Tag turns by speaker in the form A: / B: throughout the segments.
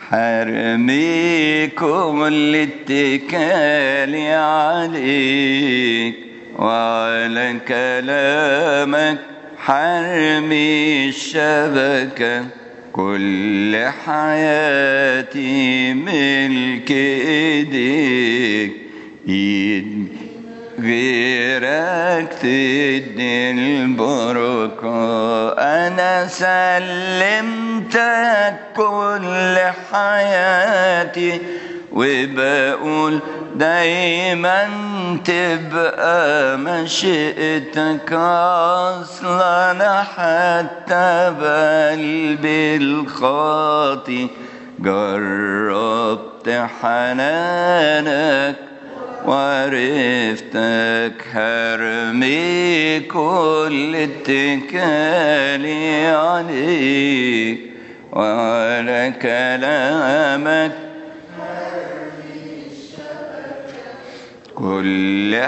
A: حرمي كل اتكالي عليك وعلى كلامك حرمي الشبكة كل حياتي ملك ايديك ايد غيرك تدي البركة أنا سلمتك كل حياتي وبقول دايما تبقى مشيئتك أصلا حتى بقلبي الخاطي جربت حنانك وعرفتك هرمي كل اتكالي عليك وعلى كلامك كل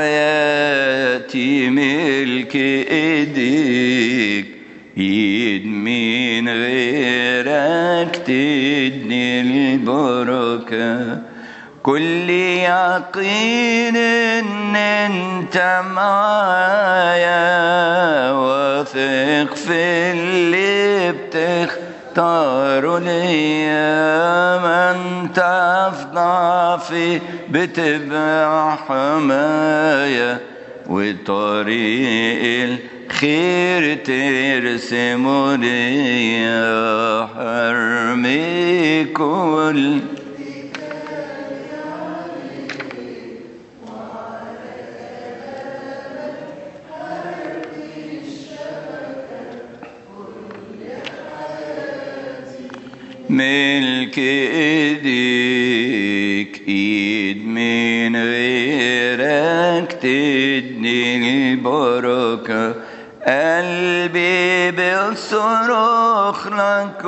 A: حياتي ملك ايديك ايد مين غيرك تدني البركه كل يقين ان انت معايا واثق في اللي بتختار ليا ما انت في ضعفي بتبع حمايا وطريق الخير ترسم ليا حرمي كل ملك ايديك ايد من غيرك تدني البركة قلبي بيصرخ لك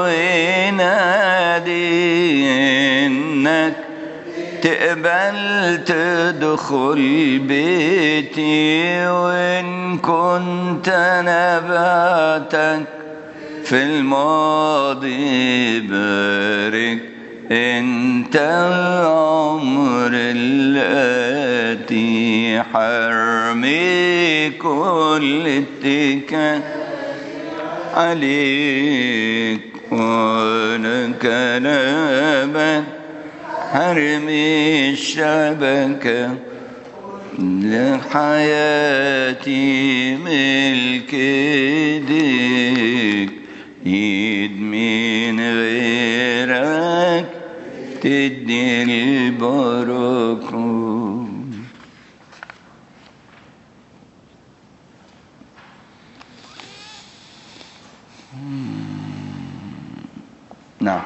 A: وينادي انك تقبل تدخل بيتي وان كنت نباتك في الماضي بارك انت العمر الاتي حرمي كل اتكال عليك وانا كلامك حرمي الشبكه لحياتي ملك ايديك ايد من غيرك تدي البركة نعم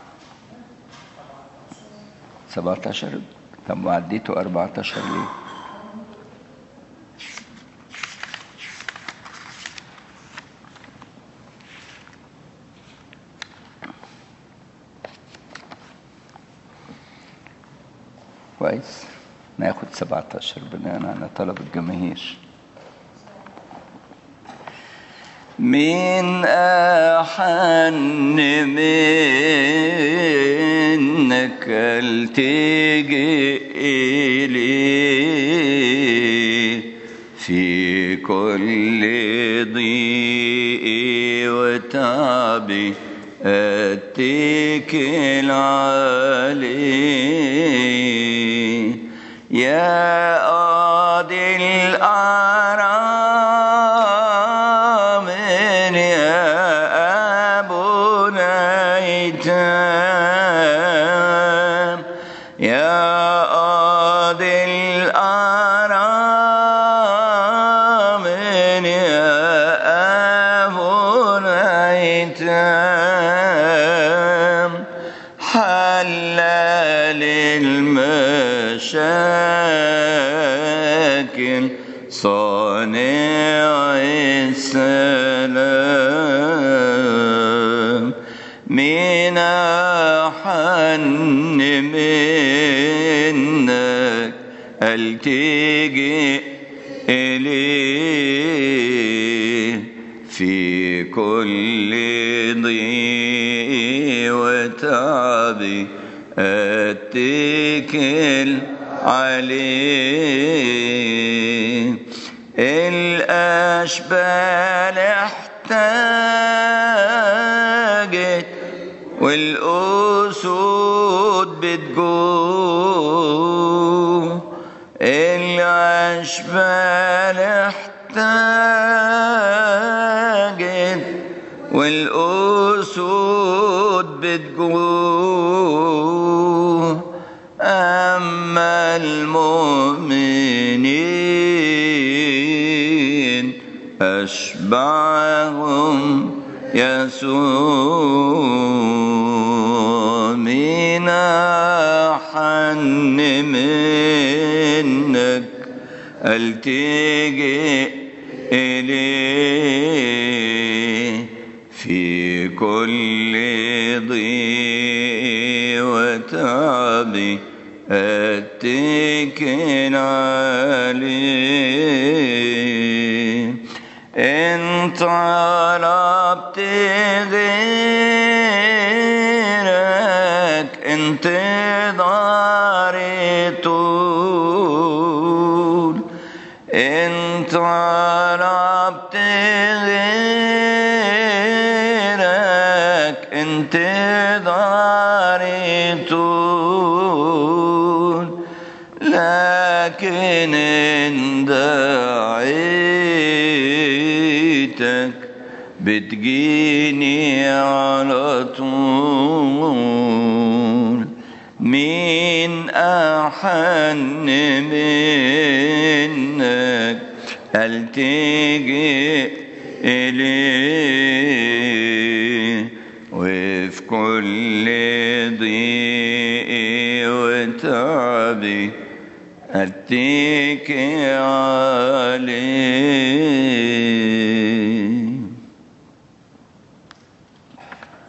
A: سبعة عشر طب وعديته أربعة عشر ليه كويس ناخد 17 بناء على طلب الجماهير مين أحن منك التجي إليه في كل ضيقي وتعبي اتكل عليه يا قاضي الأرام يا أبو نيتام يا قاضي الأرام يا أبو نيتام حلال المشاكل صانع السلام من أحن منك التجئ إليه في كل ضيق ضيقي وتعبي اتكل عليه الاشبال احتاجت والاسود بتجوع الاشبال احتاجت والاسود بتجوع اما المؤمنين اشبعهم يسوع من أحن منك التجئ إليه في كل ضيق وتعب اتكل عليه إن طلبت غيرك انتظاري طول إن طلبت غيرك انتظاري طول لكن إن دعيتك بتجيني على طول مين أحن منك التجئ إليه وفي كل ضيق وتعبي اتكي عليه